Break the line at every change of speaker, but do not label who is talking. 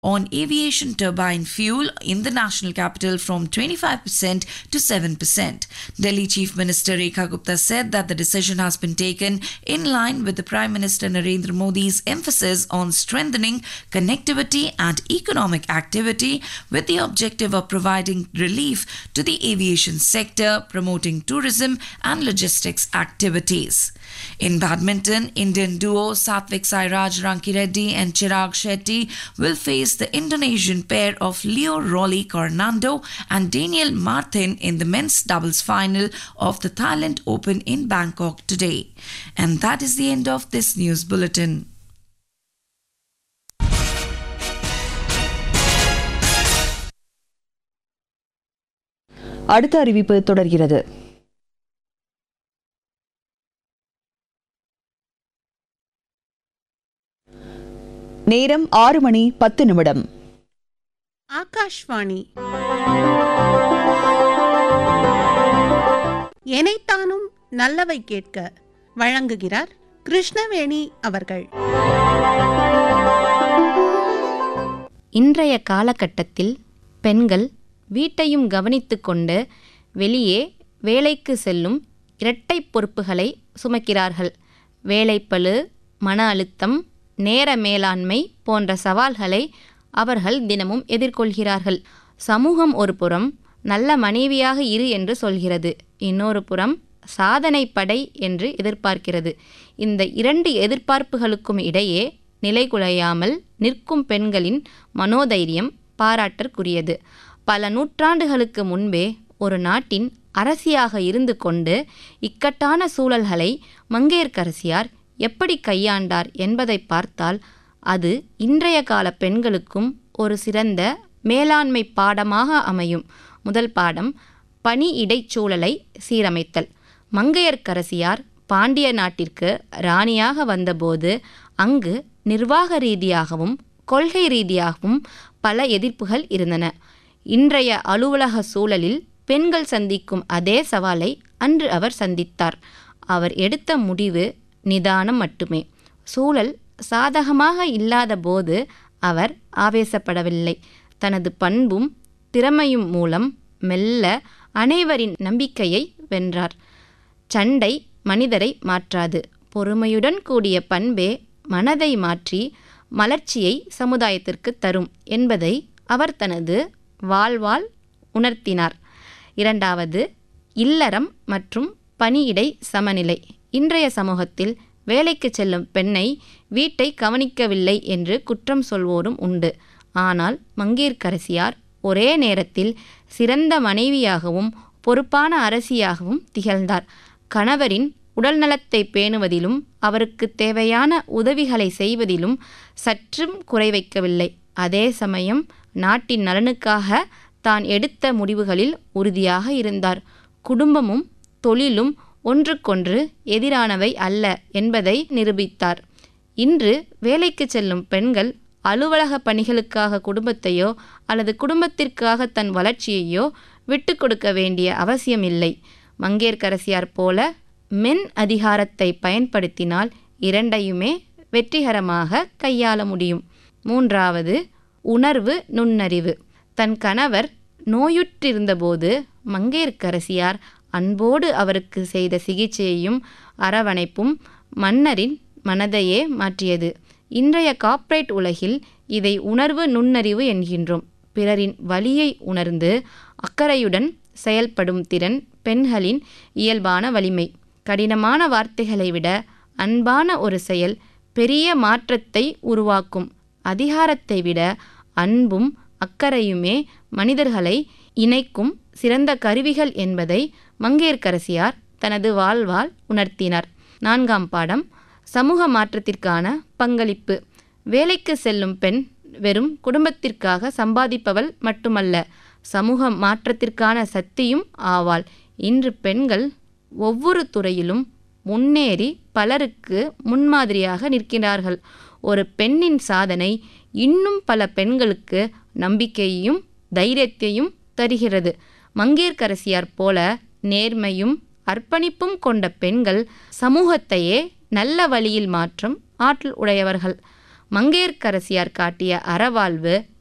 on aviation turbine fuel in the national capital from 25% to 7%. Delhi Chief Minister Rekha Gupta said that the decision has been taken in line with the Prime Minister Narendra Modi's emphasis on strengthening connectivity and economic activity with the objective of providing relief to the aviation sector, promoting tourism and logistics activities. In badminton, Indian duo Satvik Sairaj Rankireddy and Chirag Shetty will face the Indonesian pair of Leo Rolly Cornando and Daniel Martin in the men's doubles final of the Thailand Open in Bangkok today. And that is the end of this news bulletin.
அடுத்த அறிவிப்பு தொடர்கிறது நேரம் ஆறு மணி பத்து நிமிடம்
ஆகாஷ்வாணி எனைத்தானும் நல்லவை கேட்க வழங்குகிறார் கிருஷ்ணவேணி அவர்கள்
இன்றைய காலகட்டத்தில் பெண்கள் வீட்டையும் கவனித்துக் கொண்டு வெளியே வேலைக்கு செல்லும் இரட்டை பொறுப்புகளை சுமக்கிறார்கள் வேலைப்பளு மன அழுத்தம் நேர மேலாண்மை போன்ற சவால்களை அவர்கள் தினமும் எதிர்கொள்கிறார்கள் சமூகம் ஒரு புறம் நல்ல மனைவியாக இரு என்று சொல்கிறது இன்னொரு புறம் சாதனை படை என்று எதிர்பார்க்கிறது இந்த இரண்டு எதிர்பார்ப்புகளுக்கும் இடையே நிலைகுலையாமல் நிற்கும் பெண்களின் மனோதைரியம் பாராட்டற்குரியது பல நூற்றாண்டுகளுக்கு முன்பே ஒரு நாட்டின் அரசியாக இருந்து கொண்டு இக்கட்டான சூழல்களை மங்கையர்க்கரசியார் எப்படி கையாண்டார் என்பதை பார்த்தால் அது இன்றைய கால பெண்களுக்கும் ஒரு சிறந்த மேலாண்மை பாடமாக அமையும் முதல் பாடம் பணி இடைச்சூழலை சீரமைத்தல் மங்கையர்க்கரசியார் பாண்டிய நாட்டிற்கு ராணியாக வந்தபோது அங்கு நிர்வாக ரீதியாகவும் கொள்கை ரீதியாகவும் பல எதிர்ப்புகள் இருந்தன இன்றைய அலுவலக சூழலில் பெண்கள் சந்திக்கும் அதே சவாலை அன்று அவர் சந்தித்தார் அவர் எடுத்த முடிவு நிதானம் மட்டுமே சூழல் சாதகமாக இல்லாத போது அவர் ஆவேசப்படவில்லை தனது பண்பும் திறமையும் மூலம் மெல்ல அனைவரின் நம்பிக்கையை வென்றார் சண்டை மனிதரை மாற்றாது பொறுமையுடன் கூடிய பண்பே மனதை மாற்றி மலர்ச்சியை சமுதாயத்திற்கு தரும் என்பதை அவர் தனது வாழ்வால் உணர்த்தினார் இரண்டாவது இல்லறம் மற்றும் பணியிடை சமநிலை இன்றைய சமூகத்தில் வேலைக்கு செல்லும் பெண்ணை வீட்டை கவனிக்கவில்லை என்று குற்றம் சொல்வோரும் உண்டு ஆனால் மங்கேற்கரசியார் ஒரே நேரத்தில் சிறந்த மனைவியாகவும் பொறுப்பான அரசியாகவும் திகழ்ந்தார் கணவரின் உடல்நலத்தை பேணுவதிலும் அவருக்கு தேவையான உதவிகளை செய்வதிலும் சற்றும் குறை வைக்கவில்லை அதே சமயம் நாட்டின் நலனுக்காக தான் எடுத்த முடிவுகளில் உறுதியாக இருந்தார் குடும்பமும் தொழிலும் ஒன்றுக்கொன்று எதிரானவை அல்ல என்பதை நிரூபித்தார் இன்று வேலைக்கு செல்லும் பெண்கள் அலுவலக பணிகளுக்காக குடும்பத்தையோ அல்லது குடும்பத்திற்காக தன் வளர்ச்சியையோ விட்டு கொடுக்க வேண்டிய அவசியமில்லை மங்கேற்கரசியார் போல மென் அதிகாரத்தை பயன்படுத்தினால் இரண்டையுமே வெற்றிகரமாக கையாள முடியும் மூன்றாவது உணர்வு நுண்ணறிவு தன் கணவர் நோயுற்றிருந்தபோது மங்கையர்க்கரசியார் அன்போடு அவருக்கு செய்த சிகிச்சையையும் அரவணைப்பும் மன்னரின் மனதையே மாற்றியது இன்றைய கார்ப்பரேட் உலகில் இதை உணர்வு நுண்ணறிவு என்கின்றோம் பிறரின் வலியை உணர்ந்து அக்கறையுடன் செயல்படும் திறன் பெண்களின் இயல்பான வலிமை கடினமான வார்த்தைகளை விட அன்பான ஒரு செயல் பெரிய மாற்றத்தை உருவாக்கும் அதிகாரத்தை விட அன்பும் அக்கறையுமே மனிதர்களை இணைக்கும் சிறந்த கருவிகள் என்பதை மங்கையர்க்கரசியார் தனது வாழ்வால் உணர்த்தினார் நான்காம் பாடம் சமூக மாற்றத்திற்கான பங்களிப்பு வேலைக்கு செல்லும் பெண் வெறும் குடும்பத்திற்காக சம்பாதிப்பவள் மட்டுமல்ல சமூக மாற்றத்திற்கான சக்தியும் ஆவாள் இன்று பெண்கள் ஒவ்வொரு துறையிலும் முன்னேறி பலருக்கு முன்மாதிரியாக நிற்கிறார்கள் ஒரு பெண்ணின் சாதனை இன்னும் பல பெண்களுக்கு நம்பிக்கையையும் தைரியத்தையும் தருகிறது மங்கேற்கரசியார் போல நேர்மையும் அர்ப்பணிப்பும் கொண்ட பெண்கள் சமூகத்தையே நல்ல வழியில் மாற்றும் ஆற்றல் உடையவர்கள் மங்கையர்க்கரசியார் காட்டிய அறவாழ்வு